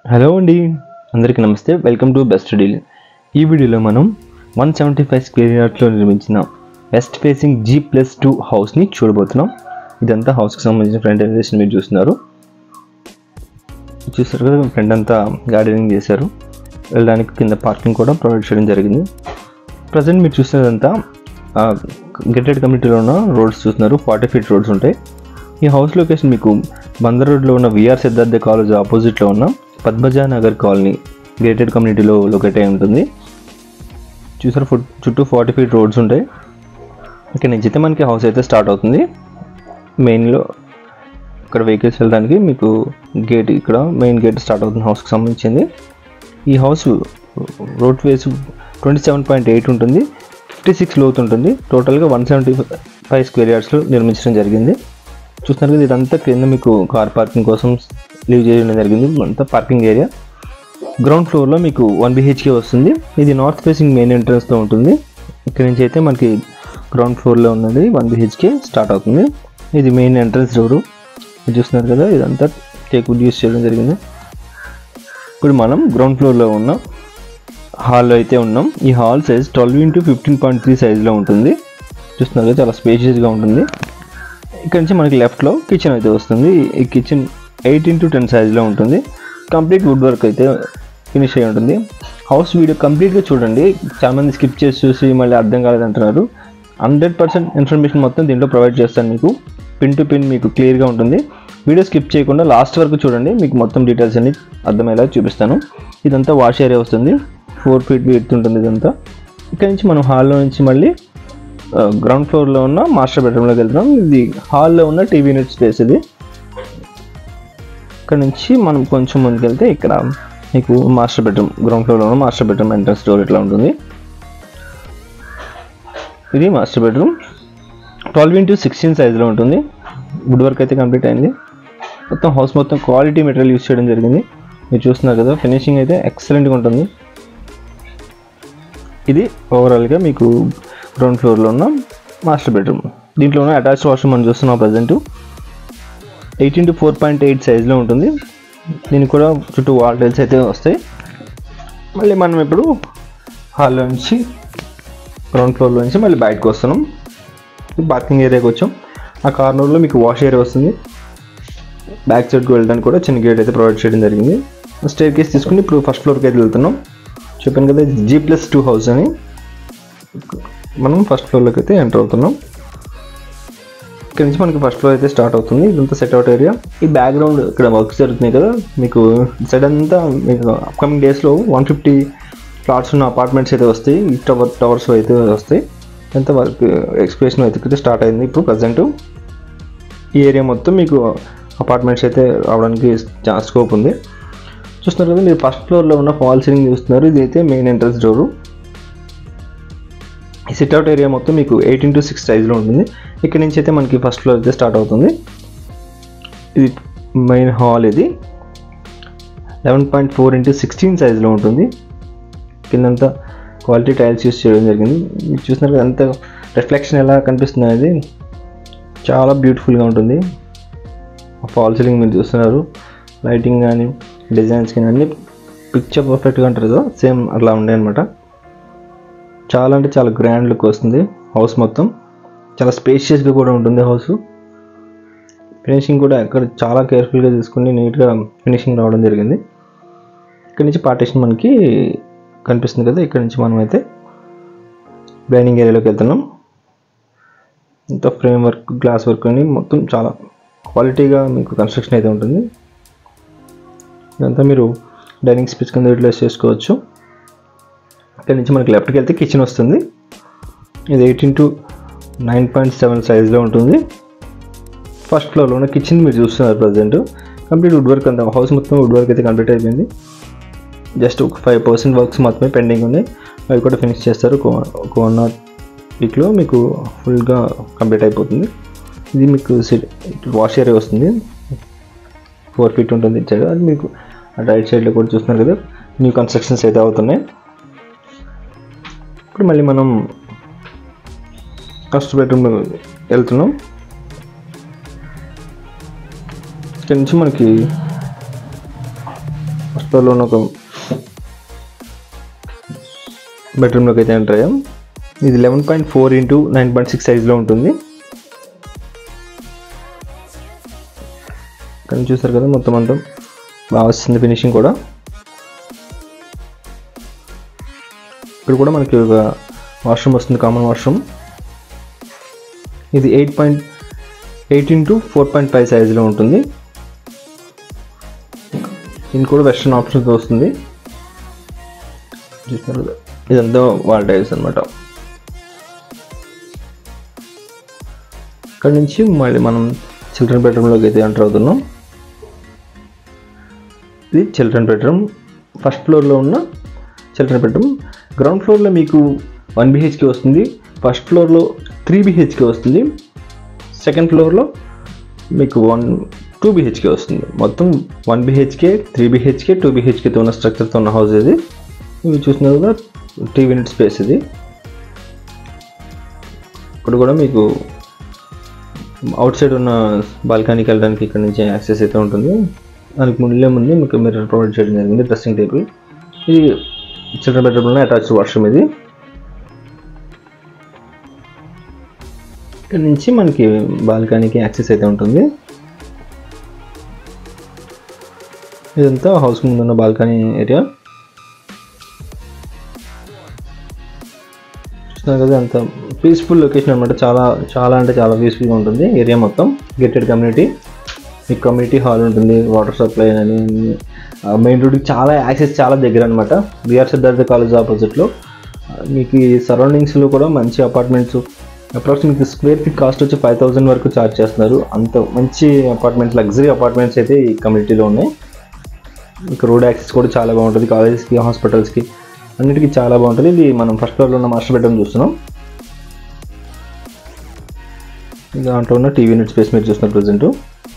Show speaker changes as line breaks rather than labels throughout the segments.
hello అండి అందరికీ నమస్తే వెల్కమ్ టు బెస్ట్ డీల్ ఈ వీడియోలో మనం వన్ సెవెంటీ ఫైవ్ స్క్వేర్ యార్డ్స్లో నిర్మించిన west facing G plus two హౌస్ని చూడబోతున్నాం ఇదంతా హౌస్కి సంబంధించిన ఫ్రంట్ ఎలివేషన్ మీరు చూస్తున్నారు చూస్తారు కదా ఫ్రంట్ అంతా గార్డెనింగ్ చేశారు వెళ్ళడానికి కింద పార్కింగ్ కూడా ప్రొవైడ్ చేయడం జరిగింది ప్రజెంట్ మీరు చూస్తున్నదంతా గెటెడ్ కమ్యూనిటీలో ఉన్న రోడ్స్ చూస్తున్నారు ఫార్టీ ఫీట్ రోడ్స్ ఉంటాయి ఈ హౌస్ లొకేషన్ మీకు బందర్ రోడ్లో ఉన్న విఆర్ సిద్ధార్థ కాలేజ్ ఆపోజిట్లో ఉన్న పద్మజా నగర్ కాలనీ గేటెడ్ కమ్యూనిటీలో లొకేట్ అయి ఉంటుంది చూసారు ఫుట్ చుట్టూ ఫార్టీ ఫీట్ రోడ్స్ ఉంటాయి ఇక్కడ నుంచి అయితే మనకి హౌస్ అయితే స్టార్ట్ అవుతుంది మెయిన్లో ఇక్కడ వెహికల్స్ వెళ్ళడానికి మీకు గేట్ ఇక్కడ మెయిన్ గేట్ స్టార్ట్ అవుతుంది హౌస్కి సంబంధించింది ఈ house road face twenty seven point eight ఉంటుంది ఫిఫ్టీ సిక్స్ లోతు ఉంటుంది టోటల్గా వన్ సెవెంటీ ఫైవ్ స్క్వేర్ యార్డ్స్లో నిర్మించడం జరిగింది చూస్తున్నారు కదా ఇదంతా కింద మీకు కార్ పార్కింగ్ కోసం లీవ్ చేయడం జరిగింది అంతా పార్కింగ్ ఏరియా గ్రౌండ్ ఫ్లోర్లో మీకు వన్ బిహెచ్కే వస్తుంది ఇది నార్త్ ఫేసింగ్ మెయిన్ ఎంట్రన్స్తో ఉంటుంది ఇక్కడ నుంచి అయితే మనకి గ్రౌండ్ ఫ్లోర్లో ఉన్నది వన్ బిహెచ్కే స్టార్ట్ అవుతుంది ఇది మెయిన్ ఎంట్రన్స్ డోరు మీరు చూస్తున్నారు కదా ఇదంతా టేక్ వుడ్ యూస్ చేయడం జరిగింది ఇప్పుడు మనం గ్రౌండ్ ఫ్లోర్లో ఉన్న హాల్లో అయితే ఉన్నాం ఈ hall size twelve into fifteen point three సైజ్లో ఉంటుంది చూస్తున్నారు కదా చాలా స్పేషియస్గా ఉంటుంది ఇక్కడ నుంచి మనకి లెఫ్ట్లో కిచెన్ అయితే వస్తుంది ఈ కిచెన్ ఎయిట్ ఇంటూ టెన్ సైజ్లో ఉంటుంది కంప్లీట్ వుడ్ వర్క్ అయితే ఫినిష్ అయి ఉంటుంది హౌస్ వీడియో కంప్లీట్గా చూడండి చాలామంది స్కిప్ చేసి చూసి మళ్ళీ అర్థం కాలేదంటున్నారు హండ్రెడ్ పర్సెంట్ ఇన్ఫర్మేషన్ మొత్తం దీంట్లో ప్రొవైడ్ చేస్తాను మీకు పిన్ టు పిన్ మీకు క్లియర్గా ఉంటుంది వీడియో స్కిప్ చేయకుండా లాస్ట్ వరకు చూడండి మీకు మొత్తం డీటెయిల్స్ అన్ని అర్థమయ్యేలా చూపిస్తాను ఇదంతా వాష్ ఏరియా వస్తుంది ఫోర్ ఫీట్ ఎత్తు ఉంటుంది ఇదంతా ఇక్కడ నుంచి మనం హాల్లో నుంచి మళ్ళీ గ్రౌండ్ ఫ్లోర్లో ఉన్న మాస్టర్ బెడ్రూమ్లోకి వెళ్తున్నాం ఇది హాల్లో ఉన్న టీవీ యూనిట్ స్పేస్ ఇది ఇక్కడ నుంచి మనం కొంచెం ముందుకెళ్తే ఇక్కడ మీకు మాస్టర్ బెడ్రూమ్ గ్రౌండ్ ఫ్లోర్లో ఉన్న మాస్టర్ బెడ్రూమ్ ఎంట్రన్స్ డోర్ ఇట్లా ఉంటుంది ఇది master bedroom twelve into sixteen సైజులో ఉంటుంది వుడ్ వర్క్ అయితే కంప్లీట్ అయింది మొత్తం హౌస్ మొత్తం క్వాలిటీ మెటీరియల్ యూస్ చేయడం జరిగింది మీరు చూస్తున్నారు కదా ఫినిషింగ్ అయితే ఎక్సలెంట్గా ఉంటుంది ఇది ఓవరాల్గా మీకు గ్రౌండ్ ఫ్లోర్లో ఉన్న మాస్టర్ బెడ్రూమ్ దీంట్లో ఉన్న అటాచ్ వాష్రూమ్ మనం చూస్తున్నాం present eighteen to four point eight సైజ్లో ఉంటుంది దీనికి కూడా చుట్టూ వాల్ టైల్స్ అయితే వస్తాయి మళ్ళీ మనం ఇప్పుడు హాల్లో నుంచి గ్రౌండ్ ఫ్లోర్లో నుంచి మళ్ళీ బయటకు వస్తున్నాం పార్కింగ్ ఏరియాకి వచ్చాం ఆ కార్నర్లో మీకు వాష్ ఏరియా వస్తుంది బ్యాక్ సైడ్కి వెళ్ళడానికి కూడా చిన్న గేట్ అయితే ప్రొవైడ్ చేయడం జరిగింది స్టేర్ కేస్ తీసుకుని ఇప్పుడు ఫస్ట్ ఫ్లోర్కి అయితే వెళ్తున్నాం చెప్పాను కదా జీ ప్లస్ టూ హౌస్ అని మనం ఫస్ట్ ఫ్లోర్లోకి అయితే ఎంటర్ అవుతున్నాం ఇక్కడ నుంచి మనకి ఫస్ట్ ఫ్లోర్ అయితే స్టార్ట్ అవుతుంది ఇదంతా సెట్ అవుట్ ఏరియా ఈ బ్యాక్గ్రౌండ్ ఇక్కడ వర్క్స్ జరుగుతున్నాయి కదా మీకు సైడ్ అంతా మీకు అప్కమింగ్ డేస్లో వన్ ఫిఫ్టీ ఫ్లాట్స్ ఉన్న అపార్ట్మెంట్స్ అయితే వస్తాయి ఈ టవర్ టవర్స్ అయితే వస్తాయి ఎంత వర్క్ ఎక్స్ప్రెషన్ అయితే స్టార్ట్ అయింది ఇప్పుడు ప్రజెంట్ ఈ ఏరియా మొత్తం మీకు అపార్ట్మెంట్స్ అయితే రావడానికి చాలా స్కోప్ ఉంది చూస్తున్నారు కదా మీరు ఫస్ట్ ఫ్లోర్లో ఉన్న ఫాల్ సీలింగ్ చూస్తున్నారు ఇది అయితే మెయిన్ ఎంట్రన్స్ డోరు ఈ సిట్అవుట్ ఏరియా మొత్తం మీకు ఎయిట్ ఇంటూ సిక్స్ సైజ్లో ఉంటుంది ఇక్కడ నుంచి అయితే మనకి ఫస్ట్ ఫ్లోర్ అయితే స్టార్ట్ అవుతుంది ఇది మెయిన్ హాల్ ఇది eleven point four into sixteen సైజ్లో ఉంటుంది కిందంతా క్వాలిటీ టైల్స్ యూస్ చేయడం జరిగింది మీరు చూస్తున్నారు కదా ఎంత రిఫ్లెక్షన్ ఎలా కనిపిస్తుంది అనేది చాలా బ్యూటిఫుల్గా ఉంటుంది ఫాల్ సీలింగ్ మీరు చూస్తున్నారు లైటింగ్ కానీ డిజైన్స్ కానీ అన్నీ పిక్చర్ పర్ఫెక్ట్గా ఉంటుంది కదా సేమ్ అట్లా ఉండే అనమాట చాలా అంటే చాలా గ్రాండ్ లుక్ వస్తుంది హౌస్ మొత్తం చాలా స్పేషియస్గా కూడా ఉంటుంది హౌస్ ఫినిషింగ్ కూడా ఎక్కడ చాలా కేర్ఫుల్గా తీసుకుని నీట్గా ఫినిషింగ్ రావడం జరిగింది ఇక్కడ నుంచి పార్టీషన్ మనకి కనిపిస్తుంది కదా ఇక్కడ నుంచి మనం అయితే డైనింగ్ ఏరియాలోకి వెళ్తున్నాం ఇంత ఫ్రేమ్ వర్క్ గ్లాస్ వర్క్ అని మొత్తం చాలా క్వాలిటీగా మీకు కన్స్ట్రక్షన్ అయితే ఉంటుంది ఇదంతా మీరు డైనింగ్ స్పేస్ కింద యూటిలైజ్ చేసుకోవచ్చు ఇక్కడ నుంచి మనకి లెఫ్ట్కి వెళ్తే కిచెన్ వస్తుంది ఇది eighteen to nine point seven సైజ్లో ఉంటుంది ఫస్ట్ ఫ్లోర్లో ఉన్న కిచెన్ మీరు చూస్తున్నారు ప్రజెంట్ కంప్లీట్ వుడ్ వర్క్ అంతా హౌస్ మొత్తం వుడ్ వర్క్ అయితే కంప్లీట్ అయిపోయింది జస్ట్ ఒక ఫైవ్ పర్సెంట్ వర్క్స్ మాత్రమే పెండింగ్ ఉన్నాయి అవి కూడా ఫినిష్ చేస్తారు ఒక వన్ ఆర్ వీక్లో మీకు ఫుల్గా కంప్లీట్ అయిపోతుంది ఇది మీకు వాష్ ఏరియా వస్తుంది ఫోర్ ఫీట్ ఉంటుంది ఇటు సైడ్ అది మీకు రైట్ సైడ్లో కూడా చూస్తున్నారు కదా న్యూ కన్స్ట్రక్షన్స్ అయితే అవుతున్నాయి ఇప్పుడు మళ్ళీ మనం ఫస్ట్ బెడ్రూమ్ వెళ్తున్నాం ఇక్కడ నుంచి మనకి ఫస్ట్ ఫ్లోర్లో ఉన్న ఒక బెడ్రూమ్లోకి అయితే ఎంటర్ అయ్యాం ఇది eleven point four into nine point six సైజ్లో ఉంటుంది కానీ చూసారు కదా మొత్తం అంతా బాగా వస్తుంది ఫినిషింగ్ కూడా ఇక్కడ కూడా మనకి ఒక వాష్రూమ్ వస్తుంది కామన్ వాష్రూమ్ ఇది eight point eight into four point five సైజులో ఉంటుంది దీనికి కూడా వెస్ట్రన్ ఆప్షన్స్ వస్తుంది చూస్తున్నారు కదా ఇదంతా వాల్ టైల్స్ అనమాట ఇక్కడ నుంచి మళ్ళీ మనం చిల్డ్రన్ బెడ్రూమ్లోకి అయితే ఎంటర్ అవుతున్నాం ఇది చిల్డ్రన్ బెడ్రూమ్ ఫస్ట్ ఫ్లోర్లో ఉన్న చిల్డ్రన్ బెడ్రూమ్ గ్రౌండ్ ఫ్లోర్లో మీకు వన్ బిహెచ్కే వస్తుంది ఫస్ట్ ఫ్లోర్లో త్రీ బిహెచ్కే వస్తుంది సెకండ్ ఫ్లోర్లో మీకు వన్ టూ బిహెచ్కే వస్తుంది మొత్తం one BHK three BHK two బిహెచ్కేతో ఉన్న స్ట్రక్చర్తో ఉన్న హౌస్ ఇది ఇవి చూస్తున్నారు కదా టీ యూనిట్ స్పేస్ ఇది ఇప్పుడు కూడా మీకు అవుట్ సైడ్ ఉన్న బాల్కనీకి వెళ్ళడానికి ఇక్కడ నుంచి యాక్సెస్ అయితే ఉంటుంది దానికి ముందే ముందు మీకు మిర్రర్ ప్రొవైడ్ చేయడం జరిగింది డ్రెస్సింగ్ టేబుల్ ఇది చిల్డ్రన్ బెడ్రూమ్లో అటాచ్డ్ వాష్రూమ్ ఇది ఇక్కడ నుంచి మనకి బాల్కనీకి యాక్సెస్ అయితే ఉంటుంది ఇదంతా హౌస్ ముందున్న బాల్కనీ ఏరియా చూస్తున్నారు కదా అంత పీస్ఫుల్ లొకేషన్ అనమాట చాలా చాలా అంటే చాలా పీస్ఫుల్గా ఉంటుంది ఏరియా మొత్తం గెటెడ్ కమ్యూనిటీ మీకు కమ్యూనిటీ హాల్ ఉంటుంది వాటర్ సప్లై అని మెయిన్ రోడ్కి చాలా యాక్సెస్ చాలా దగ్గర అనమాట బిఆర్ సిద్ధార్థ కాలేజ్ ఆపోజిట్లో మీకు ఈ సరౌండింగ్స్లో కూడా మంచి apartments approximate square feet cost వచ్చి ఫైవ్ థౌసండ్ వరకు ఛార్జ్ చేస్తున్నారు అంత మంచి అపార్ట్మెంట్స్ లగ్జరీ అపార్ట్మెంట్స్ అయితే ఈ కమ్యూనిటీలో ఉన్నాయి ఇంకా రోడ్ యాక్సెస్ కూడా చాలా బాగుంటుంది కాలేజెస్కి హాస్పిటల్స్కి అన్నిటికీ చాలా బాగుంటుంది ఇది మనం ఫస్ట్ ఫ్లోర్లో ఉన్న మాస్టర్ బెడ్రూమ్ చూస్తున్నాం దాంట్లో ఉన్న టీవీ యూనిట్ స్పేస్ మీరు చూస్తున్నారు ప్రజెంట్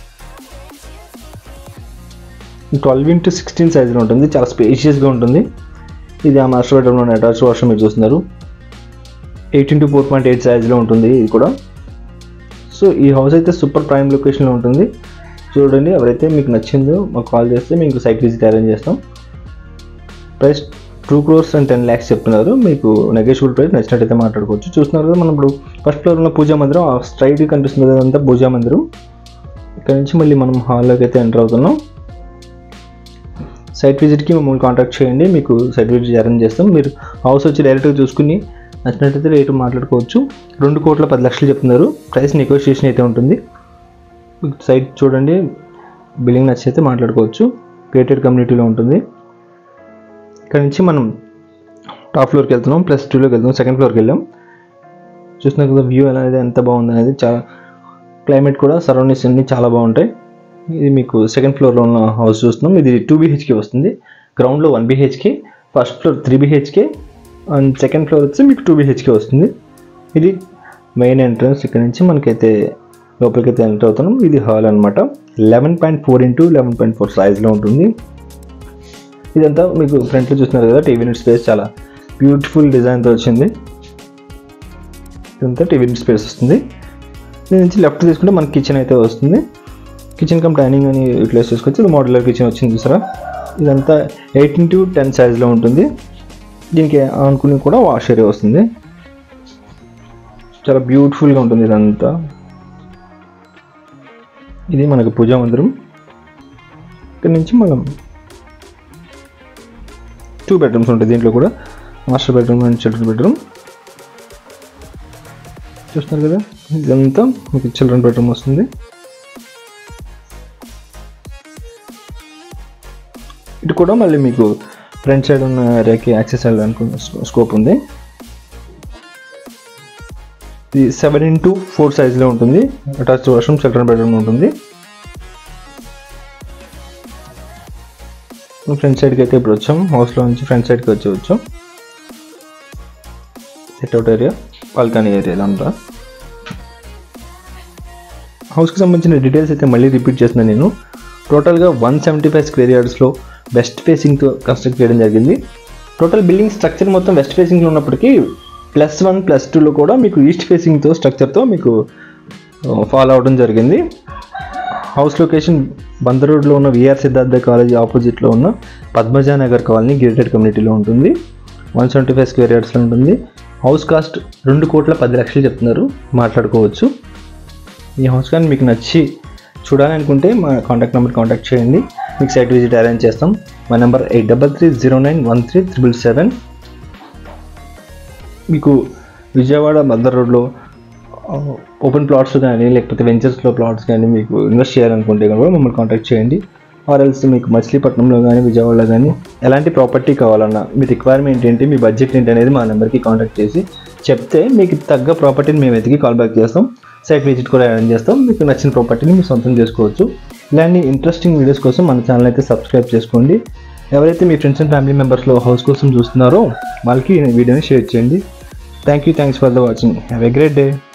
ట్వెల్వ్ ఇంటూ సిక్స్టీన్ సైజులో ఉంటుంది చాలా స్పేషియస్గా ఉంటుంది ఇది ఆ మాస్టర్ బెడ్రూమ్లో అటాచ్ వాష్రూమ్ మీరు చూస్తున్నారు eight into four point eight సైజులో ఉంటుంది ఇది కూడా సో ఈ హౌస్ అయితే సూపర్ ప్రైమ్ లొకేషన్లో ఉంటుంది చూడండి ఎవరైతే మీకు నచ్చిందో మాకు కాల్ చేస్తే మీకు సైట్ విజిట్ అరేంజ్ చేస్తాం price two crores and ten lakhs చెప్తున్నారు మీకు నెగోషియబుల్ ప్రైస్ నచ్చినట్టయితే మాట్లాడుకోవచ్చు చూస్తున్నారు కదా మనం ఇప్పుడు ఫస్ట్ ఫ్లోర్ ఉన్న పూజా మందిరం ఆ స్ట్రైట్ కనిపిస్తుంది కదా అంతా పూజా మందిరం ఇక్కడ నుంచి మళ్ళీ మనం హాల్లోకి అయితే ఎంటర్ అవుతున్నాం సైట్ విజిట్కి మమ్మల్ని కాంటాక్ట్ చేయండి మీకు సైట్ విజిట్ అరేంజ్ చేస్తాం మీరు హౌస్ వచ్చి డైరెక్ట్గా చూసుకుని నచ్చినట్టయితే రేటు మాట్లాడుకోవచ్చు రెండు కోట్ల పది లక్షలు చెప్తున్నారు ప్రైస్ నెగోషియేషన్ అయితే ఉంటుంది సైట్ చూడండి బిల్డింగ్ నచ్చితే మాట్లాడుకోవచ్చు క్రియేటెడ్ కమ్యూనిటీలో ఉంటుంది ఇక్కడ నుంచి మనం టాప్ ఫ్లోర్కి వెళ్తున్నాం ప్లస్ టూలోకి వెళ్తున్నాం సెకండ్ ఫ్లోర్కి వెళ్ళాం చూసిన కదా వ్యూ అనేది ఎంత బాగుంది అనేది చాలా క్లైమేట్ కూడా సరౌండింగ్స్ అన్ని చాలా బాగుంటాయి ఇది మీకు సెకండ్ ఫ్లోర్లో ఉన్న హౌస్ చూస్తున్నాం ఇది టూ బీహెచ్కే వస్తుంది గ్రౌండ్లో one BHK first floor three BHK and second floor వచ్చి మీకు టూ బీహెచ్కే వస్తుంది ఇది మెయిన్ ఎంట్రన్స్ ఇక్కడ నుంచి మనకైతే లోపలికి అయితే ఎంటర్ అవుతున్నాం ఇది హాల్ అనమాట eleven point four into eleven point four సైజ్లో ఉంటుంది ఇదంతా మీకు ఫ్రంట్లో చూస్తున్నారు కదా టీవీ యూనిట్ స్పేస్ చాలా బ్యూటిఫుల్ డిజైన్తో వచ్చింది ఇదంతా టీవీ యూనిట్ స్పేస్ వస్తుంది దీని నుంచి లెఫ్ట్ తీసుకుంటే మనకి కిచెన్ అయితే వస్తుంది కిచెన్ కమ్ డైనింగ్ అని యూటిలైజ్ చేసుకోవచ్చు ఇది మోడలర్ కిచెన్ వచ్చింది చూసారా ఇదంతా ఎయిట్ ఇంటూ టెన్ సైజ్లో ఉంటుంది దీనికి ఆనుకుని కూడా వాష్ ఏరియా వస్తుంది చాలా బ్యూటిఫుల్గా ఉంటుంది ఇదంతా ఇది మనకు పూజా మందిరం ఇక్కడ నుంచి మనం టూ బెడ్రూమ్స్ ఉంటాయి దీంట్లో కూడా master bedroom and children bedroom చూస్తున్నారు కదా ఇదంతా మీకు చిల్డ్రన్ బెడ్రూమ్ వస్తుంది ఇటు కూడా మళ్ళీ మీకు ఫ్రంట్ సైడ్ ఉన్న ఏరియాకి యాక్సెస్ వెళ్ళడానికి స్కోప్ ఉంది ఇది సెవెన్ ఇంటూ ఫోర్ సైజ్లో ఉంటుంది అటాచ్ వాష్రూమ్ చిల్డ్రన్ బెడ్రూమ్ ఉంటుంది ఫ్రంట్ సైడ్కి అయితే ఇప్పుడు వచ్చాం హౌస్లో నుంచి ఫ్రంట్ సైడ్కి వచ్చి వచ్చాం సెట్అవుట్ ఏరియా బాల్కనీ ఏరియా ఇదంతా హౌస్కి సంబంధించిన డీటెయిల్స్ అయితే మళ్ళీ రిపీట్ చేస్తున్నాను నేను టోటల్గా వన్ సెవెంటీ ఫైవ్ స్క్వేర్ యార్డ్స్లో వెస్ట్ ఫేసింగ్తో కన్స్ట్రక్ట్ చేయడం జరిగింది టోటల్ బిల్డింగ్ స్ట్రక్చర్ మొత్తం వెస్ట్ ఫేసింగ్లో ఉన్నప్పటికీ ప్లస్ వన్ ప్లస్ టూలో కూడా మీకు ఈస్ట్ ఫేసింగ్తో స్ట్రక్చర్తో మీకు ఫాలో అవడం జరిగింది హౌస్ లొకేషన్ బందర్ రోడ్లో ఉన్న విఆర్ సిద్ధార్థ కాలేజ్ ఆపోజిట్లో ఉన్న పద్మజా నగర్ కాలనీ గేటెడ్ కమ్యూనిటీలో ఉంటుంది వన్ సెవెంటీ ఫైవ్ స్క్వేర్ యార్డ్స్లో ఉంటుంది హౌస్ కాస్ట్ రెండు కోట్ల పది లక్షలు చెప్తున్నారు మాట్లాడుకోవచ్చు ఈ హౌస్ కానీ మీకు నచ్చి చూడాలనుకుంటే మా కాంటాక్ట్ నెంబర్ కాంటాక్ట్ చేయండి మీకు సైట్ విజిట్ అరేంజ్ చేస్తాం మా number eight double three zero nine one three triple seven మీకు విజయవాడ మదర్ రోడ్లో ఓపెన్ ప్లాట్స్ కానీ లేకపోతే వెంచర్స్లో ప్లాట్స్ కానీ మీకు ఇన్వెస్ట్ చేయాలనుకుంటే కనుక మమ్మల్ని కాంటాక్ట్ చేయండి ఆర్ ఎల్స్ మీకు మచిలీపట్నంలో కానీ విజయవాడలో కానీ ఎలాంటి ప్రాపర్టీ కావాలన్నా మీ రిక్వైర్మెంట్ ఏంటి మీ బడ్జెట్ ఏంటి అనేది మా నెంబర్కి కాంటాక్ట్ చేసి చెప్తే మీకు తగ్గ ప్రాపర్టీని మేము వెతికి కాల్ బ్యాక్ చేస్తాం సైట్ విజిట్ కూడా అరేంజ్ చేస్తాం మీకు నచ్చిన ప్రాపర్టీని మీరు సొంతం చేసుకోవచ్చు ఇలాంటి ఇంట్రెస్టింగ్ వీడియోస్ కోసం మన ఛానల్ అయితే సబ్స్క్రైబ్ చేసుకోండి ఎవరైతే మీ ఫ్రెండ్స్ అండ్ ఫ్యామిలీ మెంబర్స్లో హౌస్ కోసం చూస్తున్నారో వాళ్ళకి ఈ వీడియోని షేర్ చేయండి thank you thanks for the watching have a great day